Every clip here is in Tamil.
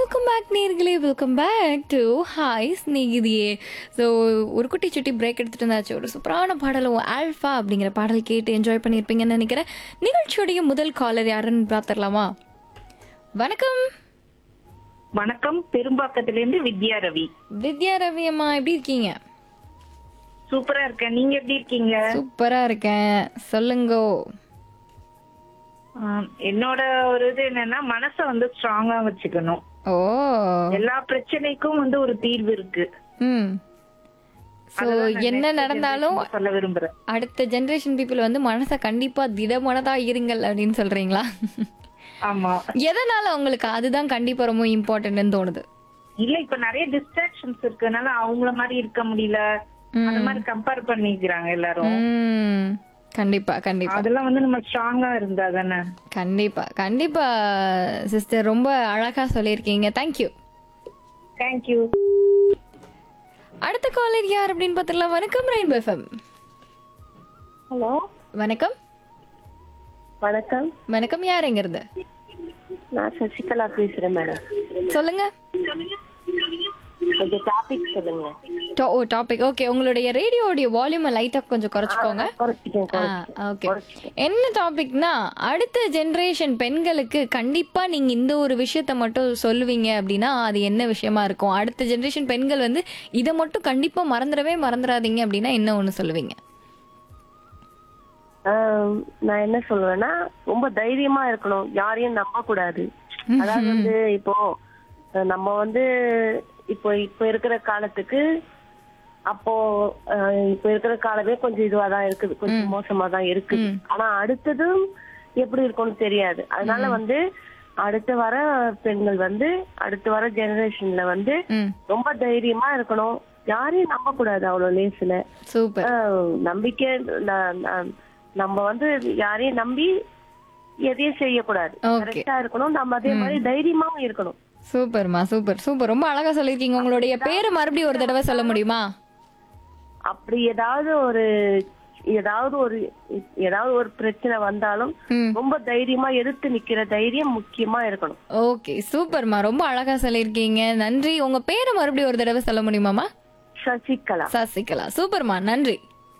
வெல்கம் பேக் நேர்களே welcome back to hi Snehithiye so ஒரு குட்டி சுட்டி பிரேக் எடுத்துட்டு இருந்தாச்சு ஒரு சூப்பரான பாடலும் ஆல்ஃபா அப்படிங்கிற பாடல் கேட்டு என்ஜாய் பண்ணியிருப்பீங்கன்னு நினைக்கிறேன் நிகழ்ச்சியோடைய முதல் காலர் யாருன்னு பார்த்துடலாமா வணக்கம் வணக்கம் பெரும்பாக்கத்திலிருந்து வித்யா ரவி வித்யா ரவி அம்மா எப்படி இருக்கீங்க சூப்பரா இருக்கேன் நீங்க எப்படி இருக்கீங்க சூப்பரா இருக்கேன் சொல்லுங்கோ ஆம், என்னோட ஒரு இது என்னன்னா மனசை வந்து ஸ்ட்ராங்கா வச்சுக்கணும் ஓ எல்லா பிரச்சனைக்கும் வந்து ஒரு தீர்வு இருக்கு ம் ஸோ அதுதான் நான் என்ன next நடந்தாலும் generation சொல்ல விரும்புறேன் அடுத்த ஜென்ரேஷன் பீப்புள் வந்து மனசை கண்டிப்பா திடமனதா இருங்கள் அப்படின்னு சொல்றீங்களா ஆமா எதனால உங்களுக்கு அதுதான் கண்டிப்பா ரொம்ப இம்பார்ட்டன்ட்னு தோணுது இல்ல இப்ப நிறைய டிஸ்ட்ராக்ஷன்ஸ் இருக்கனால அவங்கள மாதிரி இருக்க முடியல அந்த மாதிரி கம்பேர் பண்ணிக்கிறாங்க எல்லாரும் ம், கண்டிப்பா கண்டிப்பா அதெல்லாம் வந்து நம்ம ஸ்ட்ராங்கா இருந்தா தானே கண்டிப்பா கண்டிப்பா சிஸ்டர் ரொம்ப அழகா சொல்லியிருக்கீங்க தேங்க்யூ தேங்க்யூ அடுத்த காலர் யார் அப்படின்னு பார்த்துடலாம் வணக்கம் ரெயின்போ எஃப்எம் ஹலோ வணக்கம் வணக்கம் வணக்கம் யாருங்கிறது நான் சசிகலா பேசுறேன் மேடம் சொல்லுங்க கொஞ்சம் டாபிக் சொல்லுங்க டோ- ஓ டாபிக் ஓகே உங்களுடைய ரேடியோடைய வால்யூமை லைட்டா கொஞ்சம் குறைச்சிக்கோங்க குறைச்சிக்கேன் ஓகே என்ன டாபிக்னா அடுத்த ஜெனரேஷன் பெண்களுக்கு கண்டிப்பா நீங்க இந்த ஒரு விஷயத்த மட்டும் சொல்லுவீங்க அப்படின்னா அது என்ன விஷயமா இருக்கும் அடுத்த ஜெனரேஷன் பெண்கள் வந்து இதை மட்டும் கண்டிப்பா மறந்துடவே மறந்துடாதீங்க அப்படின்னா என்ன ஒண்ணு சொல்லுவீங்க ஆம், நான் என்ன சொல்லுவேன்னா ரொம்ப தைரியமா இருக்கணும் யாரையும் நம்ப கூடாது அதாவது வந்து இப்போ அஹ், நம்ம வந்து இப்போ இப்ப இருக்கிற காலத்துக்கு அப்போ அஹ், இப்ப இருக்கிற காலமே கொஞ்சம் இதுவா தான் இருக்குது கொஞ்சம் மோசமா தான் இருக்குது ஆனா அடுத்ததும் எப்படி இருக்கும்னு தெரியாது அதனால வந்து அடுத்து வர பெண்கள் வந்து அடுத்து வர ஜெனரேஷன்ல வந்து ம் ரொம்ப தைரியமா இருக்கணும் யாரையும் நம்ப கூடாது அவ்வளவு லேசுல சூப்பர் ஆஹ் நம்பிக்கை ந- ந- நம்ம வந்து யாரையும் நம்பி எதையும் செய்யக்கூடாது Okay. கரெக்டா இருக்கணும் நம்ம அதே மாதிரி தைரியமாவும் இருக்கணும் சூப்பர்மா சூப்பர் சூப்பர் ரொம்ப அழகா சொல்லியிருக்கீங்க உங்களுடைய பேரை மறுபடியும் ஒரு தடவை சொல்ல முடியுமா அப்படி ஏதாவது ஒரு ஏதாவது ஒரு ஏதாவது ஒரு பிரச்சனை வந்தாலும் ம் ரொம்ப தைரியமா எதிர்த்து நிக்கிற தைரியம் முக்கியமா இருக்கணும் ஓகே சூப்பர்மா ரொம்ப அழகா சொல்லியிருக்கீங்க நன்றி உங்க பேரை மறுபடியும் ஒரு தடவை சொல்ல முடியுமாமா சசிகலா சசிகலா சூப்பர்மா நன்றி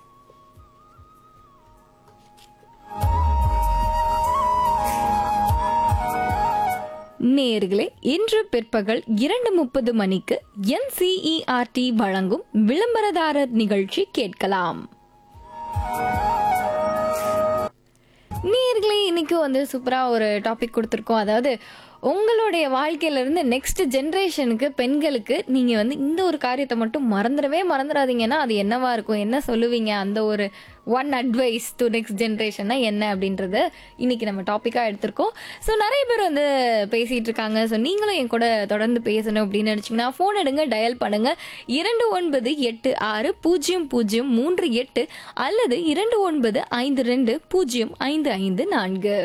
நேர்களே இன்று பிற்பகல் இரண்டு முப்பது மணிக்கு என்சிஇஆர்டி வழங்கும் விளம்பரதாரர் நிகழ்ச்சி கேட்கலாம் நேர்களே இன்னைக்கு வந்து சூப்பரா ஒரு டாபிக் கொடுத்துருக்கோம் அதாவது உங்களுடைய வாழ்க்கையில இருந்து நெக்ஸ்ட் ஜென்ரேஷனுக்கு பெண்களுக்கு நீங்க வந்து இந்த ஒரு காரியத்தை மட்டும் மறந்துடவே மறந்துடாதீங்கன்னா அது என்னவா இருக்கும் என்ன சொல்லுவீங்க அந்த ஒரு ஒன் அட்வைஸ் டு நெக்ஸ்ட் ஜென்ரேஷன்னா என்ன அப்படின்றத இன்னைக்கு நம்ம டாப்பிக்கா எடுத்திருக்கோம் ஸோ நிறைய பேர் வந்து பேசிட்டு இருக்காங்க ஸோ நீங்களும் என் கூட தொடர்ந்து பேசணும் அப்படின்னு நினைச்சீங்கன்னா ஃபோன் எடுங்க டயல் பண்ணுங்க இரண்டு ஒன்பது எட்டு ஆறு பூஜ்ஜியம் பூஜ்ஜியம் மூன்று எட்டு அல்லது இரண்டு ஒன்பது ஐந்து ரெண்டு பூஜ்ஜியம் ஐந்து ஐந்து நான்கு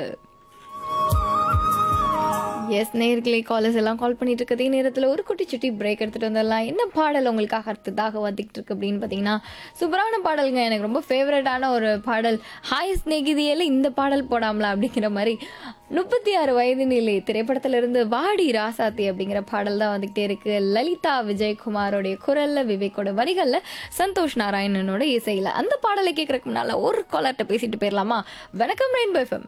எஸ் நேர்களே காலர்ஸ் எல்லாம் கால் பண்ணிட்டு இருக்கதே நேரத்தில் ஒரு குட்டி சுட்டி பிரேக் எடுத்துட்டு வந்துடலாம் என்ன பாடல் உங்களுக்காக அடுத்ததாக வந்துகிட்டு இருக்கு அப்படின்னு பார்த்தீங்கன்னா சூப்பரான பாடலுங்க எனக்கு ரொம்ப ஃபேவரட்டான ஒரு பாடல் ஹாய் ஸ்நேகிதியில இந்த பாடல் போடாமலா அப்படிங்கிற மாதிரி முப்பத்தி ஆறு வயது நிலை திரைப்படத்திலிருந்து வாடி ராசாத்தி அப்படிங்கிற பாடல் தான் வந்துகிட்டே இருக்கு லலிதா விஜயகுமாரோடைய குரல்ல விவேக்கோட வரிகள்ல சந்தோஷ் நாராயணனோட இசையில அந்த பாடலை கேட்கறதுக்கு முன்னால ஒரு காலர்கிட்ட பேசிட்டு போயிடலாமா வணக்கம் ரெயின்போ எஃப்எம்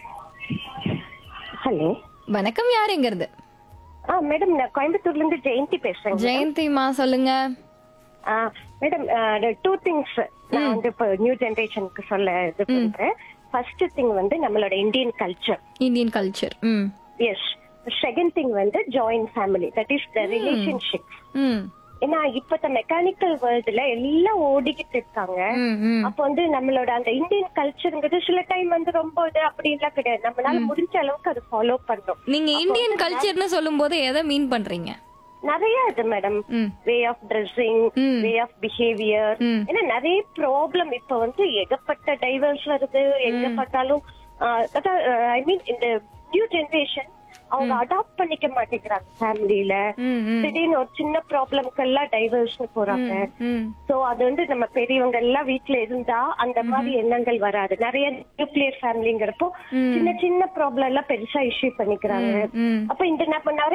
ஹலோ வணக்கம் யாருங்கிறது ஆ மேடம் நான் கோயம்புத்தூர்ல இருந்து ஜெயந்தி பேசுறேன் ஜெயந்திமா சொல்லுங்க மேடம் டூ திங்ஸ் நான் வந்து இப்போ நியூ ஜெனரேஷனுக்கு சொல்ல இது பண்றேன் ஃபர்ஸ்ட் திங் வந்து நம்மளோட Indian culture Indian culture hmm yes second thing வந்து joint family that is the relationship hmm ஏன்னா இப்பத்த மெக்கானிக்கல் வேர்ல்டுல எல்லாம் ஓடிக்கிட்டு இருக்காங்க ம், ம் அப்ப வந்து நம்மளோட அந்த இந்தியன் கல்ச்சருங்கிறது சில டைம் வந்து ரொம்ப இது அப்படி எல்லாம் கிடையாது நம்மளால முடிஞ்ச அளவுக்கு அதை ஃபாலோ பண்றோம் நீங்க இந்தியன் கல்ச்சர்னு சொல்லும்போது எதை மீன் பண்றீங்க நிறைய இது மேடம் ம் வே ஆஃப் ட்ரெஸ்ஸிங் ம். வே ஆஃப் பிஹேவியர் ம். ஏன்னா நிறைய ப்ராப்ளம் இப்ப வந்து ஏகப்பட்ட டைவர்ஸ் வருது எங்க பார்த்தாலும் ஐ மீன் இந்த நியூ ஜெனரேஷன் அவங்க அடாப்ட் பண்ணிக்க மாட்டேங்கிறாங்க ஃபேமிலியில ம் ம் திடீர்னு ஒரு சின்ன ப்ராப்ளம்க்கெல்லாம் டைவர்ஸ்னு போறாங்க ம் சோ அது வந்து நம்ம பெரியவங்க எல்லாம் வீட்ல இருந்தா அந்த மாதிரி எண்ணங்கள் வராது நிறைய நியூக்ளியர் ஃபேமிலிங்கிறப்போ சின்ன சின்ன ப்ராப்ளம் எல்லாம் பெருசா இஷ்யூ பண்ணிக்கிறாங்க ம் அப்ப இந்த நம்ம நிறைய